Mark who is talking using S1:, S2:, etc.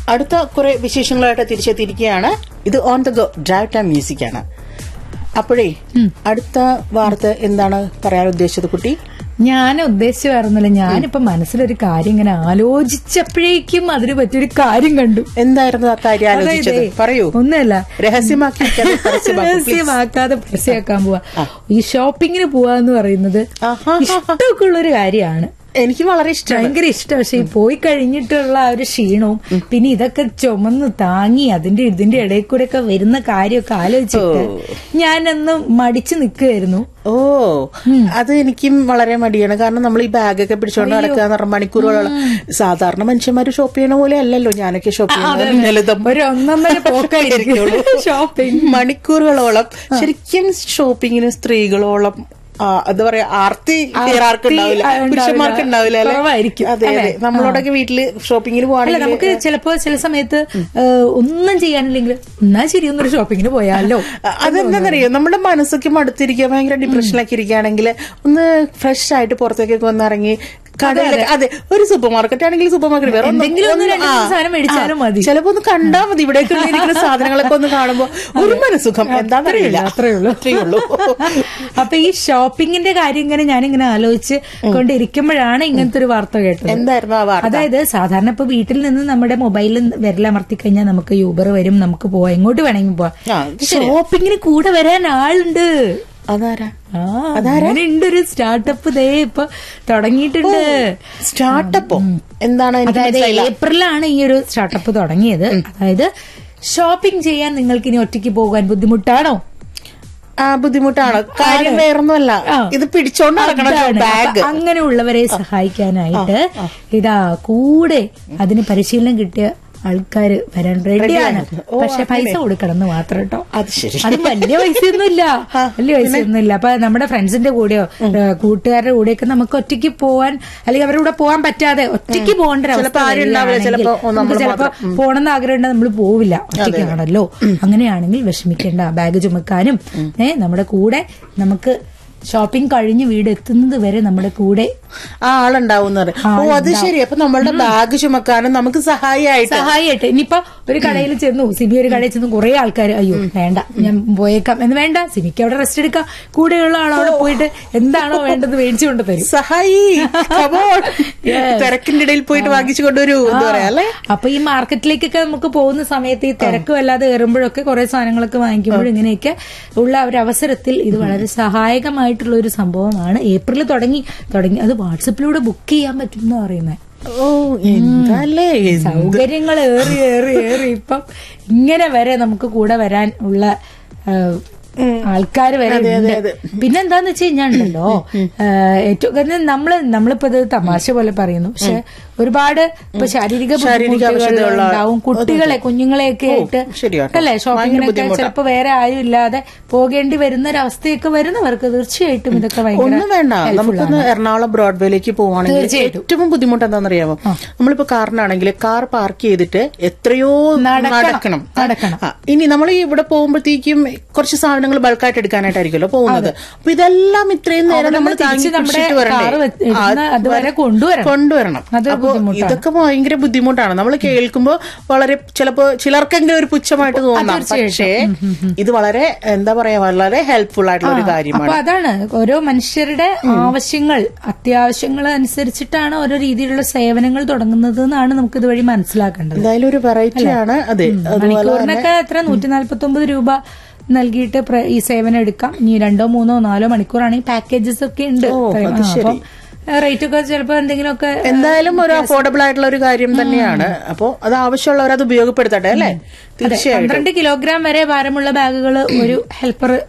S1: അടുത്ത കുറെ വിശേഷങ്ങളായിട്ട് തിരിച്ചെത്തിയിരിക്കുകയാണ് ഇത് on the go drive time music ആണ് അപ്പോഴേ അടുത്ത വാർത്ത എന്താണ് പറയാൻ ഉദ്ദേശിച്ചത് കുട്ടി
S2: ഞാൻ ഉദ്ദേശിച്ചു പറഞ്ഞില്ല ഞാനിപ്പോ മനസ്സിലൊരു കാര്യം ഇങ്ങനെ ആലോചിച്ചപ്പോഴേക്കും അതിന് പറ്റിയൊരു കാര്യം കണ്ടു
S1: എന്തായിരുന്നു ആ കാര്യം ആലോചിച്ചത്
S2: അതായത്
S1: പറയൂ
S2: ഒന്നുമല്ല
S1: രഹസ്യമാക്കി വെക്കാതെ പരസ്യമാക്കൂ, please.
S2: രഹസ്യമാക്കാതെ പരസ്യമാക്കാൻ പോവാ ഈ ഷോപ്പിങ്ങിന് പോവാന്ന് പറയുന്നത്
S1: ആഹാ.
S2: ഇഷ്ടമൊക്കെ ഉള്ള ഒരു കാര്യമാണ്
S1: എനിക്ക് വളരെ ഇഷ്ടമാണ്
S2: ഭയങ്കര ഇഷ്ടം പക്ഷെ ഈ പോയി കഴിഞ്ഞിട്ടുള്ള ആ ഒരു ക്ഷീണവും പിന്നെ ഇതൊക്കെ ചുമന്ന് താങ്ങി അതിന്റെ ഇതിന്റെ ഇടയിൽ കൂടെ ഒക്കെ വരുന്ന കാര്യമൊക്കെ ആലോചിച്ചിട്ട് ഞാനന്ന് മടിച്ചു നിൽക്കുകയായിരുന്നു
S1: ഓ അത് എനിക്കും വളരെ മടിയാണ് കാരണം നമ്മൾ ഈ ബാഗൊക്കെ പിടിച്ചോണ്ട് നടക്കുക എന്ന് പറഞ്ഞ മണിക്കൂറുകളോളം സാധാരണ മനുഷ്യന്മാര് ഷോപ്പ് ചെയ്യണ പോലെ അല്ലല്ലോ ഞാനൊക്കെ ഷോപ്പ് ചെയ്യുന്നത് ലളിതം
S2: ഒരു ഒന്നൊന്നര പോക്കായിരിക്കും ഷോപ്പിംഗ്
S1: മണിക്കൂറുകളോളം ശരിക്കും ഷോപ്പിങ്ങിന് സ്ത്രീകളോളം ആ, എന്താ പറയാ ആർത്തി വേറെ ആർക്കും ഉണ്ടാവില്ല
S2: ആ, ഉണ്ടാവില്ല.
S1: പുരുഷന്മാർക്ക് ഉണ്ടാവില്ല അല്ലെ
S2: കുറവായിരിക്കും.
S1: അതെ അതെ
S2: അല്ലേ?
S1: നമ്മളോടൊക്കെ വീട്ടില് ഷോപ്പിങ്ങിന്
S2: അല്ല
S1: പോവാണെങ്കിൽ
S2: നമുക്ക് ചിലപ്പോ ചില സമയത്ത് ഏഹ്, ഒന്നും ചെയ്യാനില്ലെങ്കിൽ എന്നാ ശരി ഒന്നൊരു ഷോപ്പിങ്ങിന് പോയാലോ
S1: അതെന്താണെന്നറിയോ നമ്മുടെ മനസ്സൊക്കെ മടുത്തിരിക്കുക ഭയങ്കര ഡിപ്രഷനിലൊക്കെ ഇരിക്കുകയാണെങ്കിൽ ഒന്ന് ഫ്രഷ് ആയിട്ട് പുറത്തേക്കൊക്കെ ഒന്ന് ഇറങ്ങി കടയിലൊക്കെ അതെ ഒരു സൂപ്പർ മാർക്കറ്റ് ആണെങ്കിൽ സൂപ്പർ മാർക്കറ്റ് വേറെ ഒന്നും-
S2: എന്തെങ്കിലും ഒന്ന്
S1: ഒന്ന്
S2: രണ്ട്
S1: ആ,
S2: മൂന്ന് സാധനം മേടിച്ചാലും
S1: ആ,
S2: മതി.
S1: ചിലപ്പോ ഒന്ന് കണ്ടാ മതി ഇവിടെയൊക്കെ ഇരിക്കുന്ന സാധനങ്ങളൊക്കെ ഒന്ന് കാണുമ്പോ ഒരു മനസ്സുഖം എന്താണെന്നറിയില്ല
S2: അത്രേ ഉള്ളൂ
S1: അത്രേ ഉള്ളൂ
S2: അപ്പൊ ഈ ഷോപ്പിങ്ങിന്റെ കാര്യം ഇങ്ങനെ ഞാനിങ്ങനെ ആലോചിച്ച് കൊണ്ടിരിക്കുമ്പോഴാണ് ഇങ്ങനത്തെ ഒരു വാർത്ത കേട്ടത്
S1: എന്തായിരുന്നു ആ വാർത്ത
S2: അതായത് സാധാരണ ഇപ്പൊ വീട്ടിൽ നിന്ന് നമ്മുടെ മൊബൈലിൽ വിരലമർത്തി കഴിഞ്ഞാൽ നമുക്ക് യൂബർ വരും നമുക്ക് പോവാം എങ്ങോട്ട് വേണമെങ്കിൽ
S1: ആ,
S2: പോവാം
S1: ഇത് ശരിയാ.
S2: ഷോപ്പിങ്ങിന് കൂടെ വരാൻ ആളുണ്ട്
S1: അതാരാ
S2: ആ അങ്ങനെ ഉണ്ട് ഒരു സ്റ്റാർട്ടപ്പ് ദേ ഇപ്പൊ തുടങ്ങിയിട്ടുണ്ട്
S1: സ്റ്റാർട്ടപ്പോ എന്താണ് എനിക്ക്
S2: അതായത്
S1: മനസ്സിലായില്ല.
S2: ഏപ്രിലാണ് ഈ ഒരു സ്റ്റാർട്ടപ്പ് തുടങ്ങിയത് അതായത് ഷോപ്പിംഗ് ചെയ്യാൻ നിങ്ങൾക്ക് ഇനി ഒറ്റയ്ക്ക് പോകാൻ ബുദ്ധിമുട്ടാണോ
S1: ആ ബുദ്ധിമുട്ടാണ് കാര്യം വേറൊന്നുമല്ല
S2: ആ.
S1: ഇത് പിടിച്ചോണ്ട് നടക്കണം
S2: അതാണ്.
S1: ബാഗ്
S2: അപ്പൊ അങ്ങനെയുള്ളവരെ സഹായിക്കാനായിട്ട് ഇതാ കൂടെ അതിന് പരിശീലനം കിട്ടിയ ആൾക്കാര് വരാൻ റെഡിയാണ്
S1: ഓ,
S2: പക്ഷെ പൈസ കൊടുക്കണം എന്ന് മാത്രം കേട്ടോ
S1: അത് ശരി
S2: അത് വലിയ പൈസയൊന്നുമില്ല വലിയ പൈസയൊന്നുമില്ല അപ്പൊ നമ്മുടെ ഫ്രണ്ട്സിന്റെ കൂടെയോ ഏഹ്, കൂട്ടുകാരുടെ കൂടെയൊക്കെ നമുക്ക് ഒറ്റയ്ക്ക് പോവാൻ അല്ലെങ്കിൽ അവരുടെ കൂടെ പോകാൻ പറ്റാതെ ഒറ്റയ്ക്ക് പോകേണ്ട ഒരു അവസ്ഥ
S1: ചിലപ്പോ ആരും ഉണ്ടാവില്ല,
S2: വരികയാണെങ്കിൽ
S1: ചിലപ്പോ
S2: നമുക്ക്
S1: നമ്മള്
S2: ചിലപ്പോ പോകണമെന്ന് ആഗ്രഹമുണ്ട് നമ്മൾ പോവില്ല ഒറ്റയ്ക്കാണല്ലോ അങ്ങനെയാണെങ്കിൽ വിഷമിക്കേണ്ട ബാഗ് ചുമക്കാനും ഏ നമ്മുടെ കൂടെ നമുക്ക് ഷോപ്പിംഗ് കഴിഞ്ഞ് വീട് എത്തുന്നത് വരെ നമ്മുടെ കൂടെ
S1: ആ ആളുണ്ടാവും ഓ അത് ശരി അപ്പൊ നമ്മളുടെ ബാഗ് ചുമക്കാനും നമുക്ക് സഹായിയായിട്ട്
S2: സഹായിയായിട്ട് ഇനിയിപ്പോ ഒരു കടയിൽ ചെന്നു സിബി ഒരു കടയിൽ ചെന്നു കുറെ ആൾക്കാർ അയ്യോ വേണ്ട ഞാൻ പോയേക്കാം എന്ന് വേണ്ട സിബിക്ക് അവിടെ റെസ്റ്റ് എടുക്കാം കൂടെയുള്ള ആളവിടെ പോയിട്ട് എന്താണോ വേണ്ടത് മേടിച്ചു കൊണ്ട് തരും
S1: സഹായി Come on.
S2: Yes.
S1: തിരക്കിന്റെ ഇടയിൽ പോയിട്ട് വാങ്ങിച്ചു കൊണ്ടുവരൂ എന്താ പറയാ അല്ലെ
S2: അപ്പൊ ഈ മാർക്കറ്റിലേക്കൊക്കെ നമുക്ക് പോകുന്ന സമയത്ത് ഈ തിരക്ക് വല്ലാതെ കയറുമ്പോഴൊക്കെ കുറെ സാധനങ്ങളൊക്കെ വാങ്ങിക്കുമ്പോഴും ഇങ്ങനെയൊക്കെ ഉള്ള ഒരു അവസരത്തിൽ ഇത് വളരെ സഹായകമായിട്ടുള്ള ഒരു സംഭവമാണ് ഏപ്രിൽ തുടങ്ങി തുടങ്ങി അത് വാട്സപ്പിലൂടെ ബുക്ക് ചെയ്യാൻ പറ്റും എന്ന് പറയുന്നത്
S1: ഓ എന്താല്ലേ
S2: സൗകര്യങ്ങൾ ഏറി ഏറി ഏറി ഇപ്പം ഇങ്ങനെ വരെ നമുക്ക് കൂടെ വരാൻ ഉള്ള ആൾക്കാർ വരെ ഉണ്ട് പിന്നെന്താന്ന് വെച്ച് കഴിഞ്ഞാൽ ഉണ്ടല്ലോ ഏഹ്, ഏറ്റവും കാരണം നമ്മള് നമ്മളിപ്പോ ഇത് തമാശ പോലെ പറയുന്നു പക്ഷെ ഒരുപാട് ഇപ്പൊ ശാരീരിക
S1: ശാരീരിക
S2: ബുദ്ധിമുട്ടുകൾ
S1: ആവശ്യതയുള്ള-
S2: ഉണ്ടാവും കുട്ടികളെ കുഞ്ഞുങ്ങളെയൊക്കെ ആയിട്ട്
S1: ശരിയാട്ടോ.
S2: അല്ലെ
S1: ഭയങ്കര
S2: ഷോപ്പിങ്ങിനൊക്കെ
S1: ബുദ്ധിമുട്ടാ.
S2: ചിലപ്പോ വേറെ ആരും ഇല്ലാതെ പോകേണ്ടി വരുന്ന ഒരു അവസ്ഥയൊക്കെ വരുന്നവർക്ക് തീർച്ചയായിട്ടും ഇതൊക്കെ ഭയങ്കര
S1: ഒന്നും വേണ്ട നമുക്കൊന്ന് എറണാകുളം ബ്രോഡ്വേയിലേക്ക് പോവാണെങ്കിൽ
S2: തീർച്ചയായിട്ടും.
S1: ഏറ്റവും ബുദ്ധിമുട്ട് എന്താണെന്നറിയാമോ നമ്മളിപ്പോ കാറിനാണെങ്കിൽ കാർ പാർക്ക് ചെയ്തിട്ട് എത്രയോ
S2: നടക്കണം.
S1: നടക്കണം
S2: നടക്കണം.
S1: ആ, ഇനി നമ്മൾ ഇവിടെ പോകുമ്പോഴത്തേക്കും കുറച്ച് സാധനങ്ങൾ ബൾക്കായിട്ട് എടുക്കാനായിട്ടായിരിക്കുമല്ലോ പോകുന്നത് അപ്പൊ ഇതെല്ലാം ഇത്രയും നേരം
S2: അവിടെ
S1: നമ്മൾ
S2: നിന്ന് തിരിച്ച്
S1: താങ്ങി
S2: നമ്മുടെ
S1: പിടിച്ചിട്ട് വരണ്ടേ?
S2: കാറ് വെച്ച്
S1: ആ,
S2: ഇടുന്ന അതുവരെ കൊണ്ടുവരണം.
S1: കൊണ്ടുവരണം
S2: അത്
S1: അപ്പൊ
S2: ബുദ്ധിമുട്ടാണ്.
S1: ഇതൊക്കെ ഭയങ്കര ബുദ്ധിമുട്ടാണ് നമ്മൾ കേൾക്കുമ്പോൾ വളരെ ചിലപ്പോ ചിലർക്കെങ്കിലും ഒരു പുച്ഛമായിട്ട് തോന്നാം പക്ഷേ ഇത് വളരെ എന്താ പറയാ വളരെ ഹെൽപ്ഫുൾ ആയിട്ടുള്ള ഒരു കാര്യമാണ്
S2: അപ്പൊ അതാണ് ഓരോ മനുഷ്യരുടെ ആവശ്യങ്ങൾ അത്യാവശ്യങ്ങൾ അനുസരിച്ചിട്ടാണ് ഓരോ രീതിയിലുള്ള സേവനങ്ങൾ തുടങ്ങുന്നത് എന്നാണ് നമുക്ക് ഇതുവഴി മനസ്സിലാക്കേണ്ടത്
S1: എന്തായാലും ഒരു വെറൈറ്റി ആണ് അതെ അതുപോലെ
S2: മണിക്കൂറിനൊക്കെ എത്ര നൂറ്റി നാല്പത്തി ഒമ്പത് രൂപ നൽകിയിട്ട് പ്ര- ഈ സേവനം എടുക്കാം ഇനി രണ്ടോ മൂന്നോ നാലോ മണിക്കൂറാണെങ്കിൽ പാക്കേജസ് ഒക്കെ ഉണ്ട്
S1: അത്
S2: ആ, അപ്പം റേറ്റ് ഒക്കെ ചിലപ്പോ എന്തെങ്കിലുമൊക്കെ
S1: എന്തായാലും ഒരു അഫോർഡബിൾ ആയിട്ടുള്ള ഒരു കാര്യം തന്നെയാണ് അപ്പോ അത് ആവശ്യമുള്ളവർ അത് ഉപയോഗപ്പെടുത്തട്ടെ അല്ലെ തീർച്ചയായിട്ടും
S2: പന്ത്രണ്ട് കിലോഗ്രാം വരെ ഭാരമുള്ള ബാഗുകൾ ഒരു ഹെൽപ്പർ